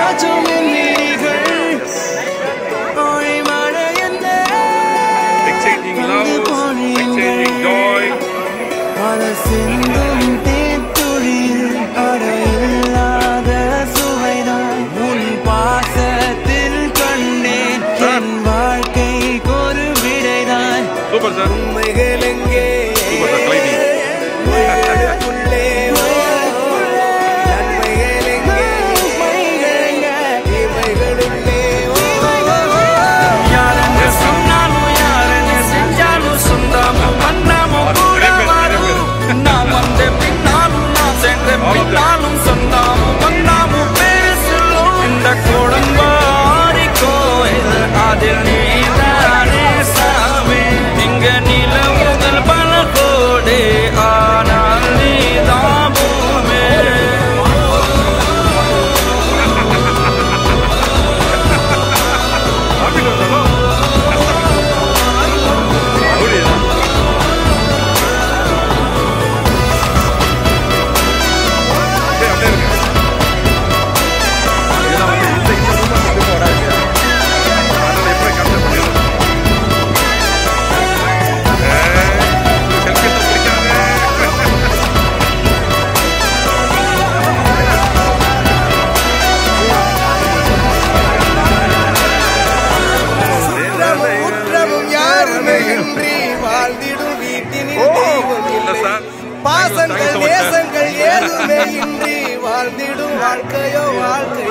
பாய்ச்சும் என் விழிகள் ஒளி மழை என்ன Exchanging love, exchanging joy. பல சிந்தும் தேத்துழியில் அடையில்லாத சுவைதான் உன் பாசத்தில் கண்டேன் என் வாழ்க்கைக்கு ஒரு விடைதான் Super, sir. உண்மைகள் எங்கே Super, sir. Gliding. உண்மைகளுக்குள்ளே நன்மைகள் எங்கே இவைகளுள்ளே யாரென்று சொன்னாலும் யாரென்று செஞ்சாலும் சொந்தாமும் வண்ணமும் கூட வரும் நான் வந்த பின்னாலும் நான் சென்ற பின்னாலும் சொந்தாமும் வண்ணமும் பேரு சொல்லும் இந்த குடம்பாரி கோயில் அதில் நீதானே சாமி இங்க நிலவுகள் பல கோடி ஆனால் நீதான் பூமி Happy to know. Good is it? அப்படியே, அப்படியே இருங்க. இதெல்லாம் வந்து இந்த இந்த movement மட்டும் வராது. அதனால எப்படி capture பண்ணிடலாம். ஏய், selfie எல்லாம் பிடிக்காத. சுற்றமும் உற்றமும் யாருமே இன்றி வாழ்ந்திடும் வீட்டினில் தெய்வம் இல்ல இல்லை சார். பாசங்கள் Thank you so much, sir. நேசங்கள் ஏதுமே இன்றி வாழ்ந்திடும் வாழ்க்கையோ வாழ்க்கை